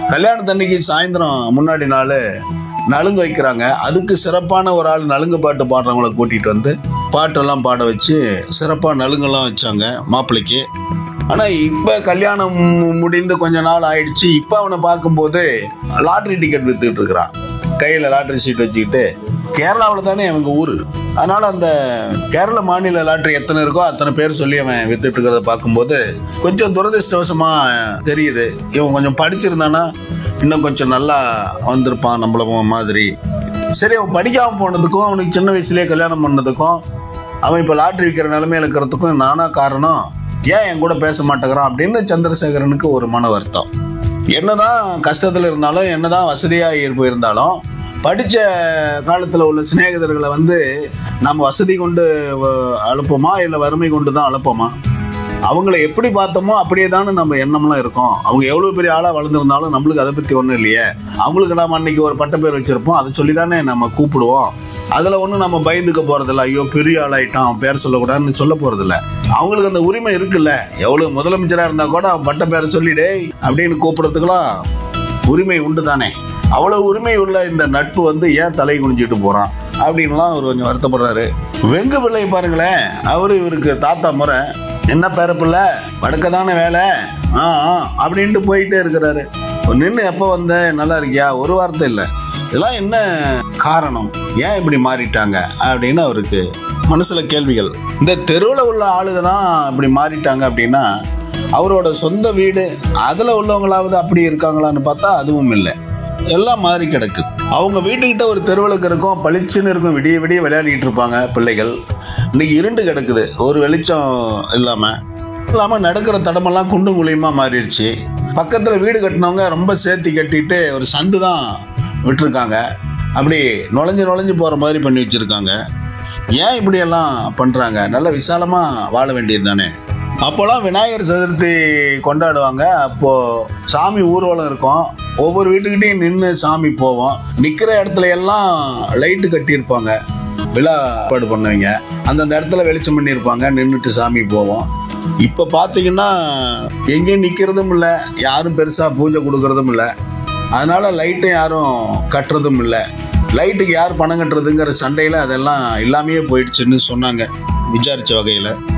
கல்யாணத்தன்னைக்கு சாயந்தரம் முன்னாடி நாள் நலுங்கு வைக்கிறாங்க அதுக்கு சிறப்பான ஒரு ஆள் நலுங்கு பாட்டு பாடுறவங்கள கூட்டிட்டு வந்து பாட்டெல்லாம் பாட வச்சு சிறப்பாக நலுங்கெல்லாம் வச்சாங்க மாப்பிள்ளைக்கு ஆனால் இப்போ கல்யாணம் முடிந்து கொஞ்ச நாள் ஆயிடுச்சு இப்போ அவனை பார்க்கும்போது லாட்ரி டிக்கெட் வித்துக்கிட்டு இருக்கிறான் கையில் லாட்ரி சீட் வச்சுக்கிட்டு கேரளாவில் தானே அவங்க ஊர் அதனால அந்த கேரள மாநில லாட்ரி எத்தனை இருக்கோ அத்தனை பேர் சொல்லி அவன் வித்துட்டு இருக்கிறத பார்க்கும்போது கொஞ்சம் துரதிருஷ்டவசமா தெரியுது இவன் கொஞ்சம் படிச்சிருந்தானா இன்னும் கொஞ்சம் நல்லா வந்திருப்பான் நம்மள மாதிரி சரி அவன் படிக்காம போனதுக்கும் அவனுக்கு சின்ன வயசுலயே கல்யாணம் பண்ணதுக்கும் அவன் இப்போ லாட்ரி விற்கிற நிலைமையில இருக்கிறதுக்கும் நானா காரணம் ஏன் என் கூட பேச மாட்டேங்கிறான் அப்படின்னு சந்திரசேகரனுக்கு ஒரு மன வருத்தம் என்னதான் கஷ்டத்தில் இருந்தாலும் என்னதான் வசதியாக போயிருந்தாலும் படித்த காலத்தில் உள்ள சிநேகிதர்களை வந்து நம்ம வசதி கொண்டு வ- அனுப்போமா இல்லை வறுமை கொண்டு தான் அனுப்போமா அவங்கள எப்படி பார்த்தோமோ அப்படியே தானே நம்ம எண்ணம்லாம் இருக்கும் அவங்க எவ்வளோ பெரிய ஆளாக வளர்ந்துருந்தாலும் நம்மளுக்கு அதை பற்றி ஒன்றும் இல்லையே அவங்களுக்கு நாம அன்னைக்கு ஒரு பட்ட பேர் வச்சிருப்போம் அதை சொல்லி தானே நம்ம கூப்பிடுவோம் அதில் ஒன்றும் நம்ம பயந்துக்க போகிறதில்ல ஐயோ பெரிய ஆளாயிட்டான் அவன் பேர் சொல்லக்கூடாதுன்னு சொல்ல போகிறதில்ல அவங்களுக்கு அந்த உரிமை இருக்குல்ல எவ்வளோ முதலமைச்சராக இருந்தால் கூட அவன் பட்ட பேரை சொல்லிடே அப்படின்னு கூப்பிடுறதுக்கெல்லாம் உரிமை உண்டு தானே அவ்வளவு உரிமை உள்ள இந்த நட்பு வந்து ஏன் தலை குனிஞ்சிட்டு போறான் அப்படின்லாம் அவர் கொஞ்சம் வருத்தப்படுறாரு வெங்கு பிள்ளை பாருங்களேன் அவரு இவருக்கு தாத்தா முறை என்ன பேரப்பில்ல வடக்க தானே வேலை ஆ ஆ அப்படின்ட்டு போயிட்டே இருக்கிறாரு நின்று எப்போ வந்த நல்லா இருக்கியா ஒரு வார்த்தை இல்லை இதெல்லாம் என்ன காரணம் ஏன் இப்படி மாறிட்டாங்க அப்படின்னு அவருக்கு மனசுல கேள்விகள் இந்த தெருவில் உள்ள ஆளுங்க தான் இப்படி மாறிட்டாங்க அப்படின்னா அவரோட சொந்த வீடு அதில் உள்ளவங்களாவது அப்படி இருக்காங்களான்னு பார்த்தா அதுவும் இல்லை எல்லாம் மாறி கிடக்கு அவங்க வீட்டுக்கிட்ட ஒரு தெருவிளக்கு இருக்கும் பளிச்சுன்னு இருக்கும் விடிய விடிய விளையாடிட்டு இருப்பாங்க பிள்ளைகள் இன்னைக்கு இருண்டு கிடக்குது ஒரு வெளிச்சம் இல்லாமல் இல்லாமல் நடக்கிற தடமெல்லாம் குண்டும் குழியுமா மாறிடுச்சு பக்கத்தில் வீடு கட்டினவங்க ரொம்ப சேர்த்தி கட்டிட்டு ஒரு சந்து தான் விட்டுருக்காங்க அப்படி நுழைஞ்சு நுழைஞ்சு போகிற மாதிரி பண்ணி வச்சுருக்காங்க ஏன் இப்படியெல்லாம் பண்ணுறாங்க நல்ல விசாலமாக வாழ வேண்டியது தானே அப்போல்லாம் விநாயகர் சதுர்த்தி கொண்டாடுவாங்க அப்போது சாமி ஊர்வலம் இருக்கும் ஒவ்வொரு வீட்டுக்கிட்டையும் நின்று சாமி போவோம் நிற்கிற இடத்துல எல்லாம் லைட்டு கட்டியிருப்பாங்க விழா ஏற்பாடு பண்ணுவீங்க அந்தந்த இடத்துல வெளிச்சம் பண்ணியிருப்பாங்க நின்றுட்டு சாமி போவோம் இப்போ பார்த்தீங்கன்னா எங்கேயும் நிற்கிறதும் இல்லை யாரும் பெருசாக பூஜை கொடுக்கறதும் இல்லை அதனால லைட்டும் யாரும் கட்டுறதும் இல்லை லைட்டுக்கு யார் பணம் கட்டுறதுங்கிற சண்டையில் அதெல்லாம் இல்லாமையே போயிடுச்சுன்னு சொன்னாங்க விசாரித்த வகையில்